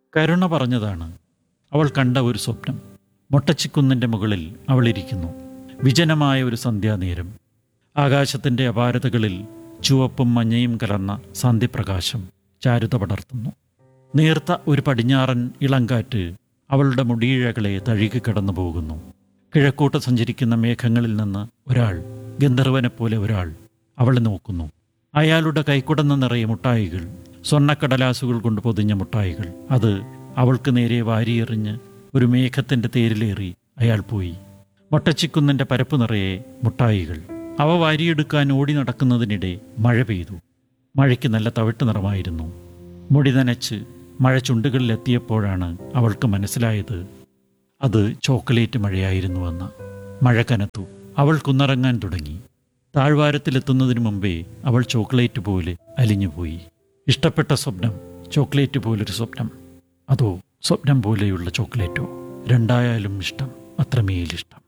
കരുണ പറഞ്ഞതാണ് അവൾ കണ്ട ഒരു സ്വപ്നം മൊട്ടച്ചിക്കുന്നിൻ്റെ മുകളിൽ അവളിരിക്കുന്നു വിജനമായ ഒരു സന്ധ്യാനേരം ആകാശത്തിൻ്റെ അപാരതകളിൽ ചുവപ്പും മഞ്ഞയും കലർന്ന സന്ധ്യപ്രകാശം ചാരുത പടർത്തുന്നു നേർത്ത ഒരു പടിഞ്ഞാറൻ ഇളങ്കാറ്റ് അവളുടെ മുടിയിഴകളെ തഴുകി കടന്നു പോകുന്നു കിഴക്കോട്ട് സഞ്ചരിക്കുന്ന മേഘങ്ങളിൽ നിന്ന് ഒരാൾ ഗന്ധർവനെപ്പോലെ ഒരാൾ അവളെ നോക്കുന്നു അയാളുടെ കൈക്കുടന്ന നിറയെ മുട്ടായികൾ സ്വർണ്ണക്കടലാസുകൾ കൊണ്ട് പൊതിഞ്ഞ മുട്ടായികൾ അത് അവൾക്ക് നേരെ വാരിയെറിഞ്ഞ് ഒരു മേഘത്തിൻ്റെ തേരിലേറി അയാൾ പോയി മൊട്ടച്ചിക്കുന്നിൻ്റെ പരപ്പ് നിറയെ മുട്ടായികൾ അവ വാരിയെടുക്കാൻ ഓടി നടക്കുന്നതിനിടെ മഴ പെയ്തു മഴയ്ക്ക് നല്ല തവിട്ട് നിറമായിരുന്നു മുടി നനച്ച് മഴ ചുണ്ടുകളിലെത്തിയപ്പോഴാണ് അവൾക്ക് മനസ്സിലായത് അത് ചോക്ലേറ്റ് മഴയായിരുന്നുവെന്ന് മഴ കനത്തു അവൾ കുന്നിറങ്ങാൻ തുടങ്ങി താഴ്വാരത്തിലെത്തുന്നതിന് മുമ്പേ അവൾ ചോക്ലേറ്റ് പോലെ അലിഞ്ഞുപോയി ഇഷ്ടപ്പെട്ട സ്വപ്നം ചോക്ലേറ്റ് പോലൊരു സ്വപ്നം അതോ സ്വപ്നം പോലെയുള്ള ചോക്ലേറ്റോ രണ്ടായാലും ഇഷ്ടം അത്രമേലിഷ്ടം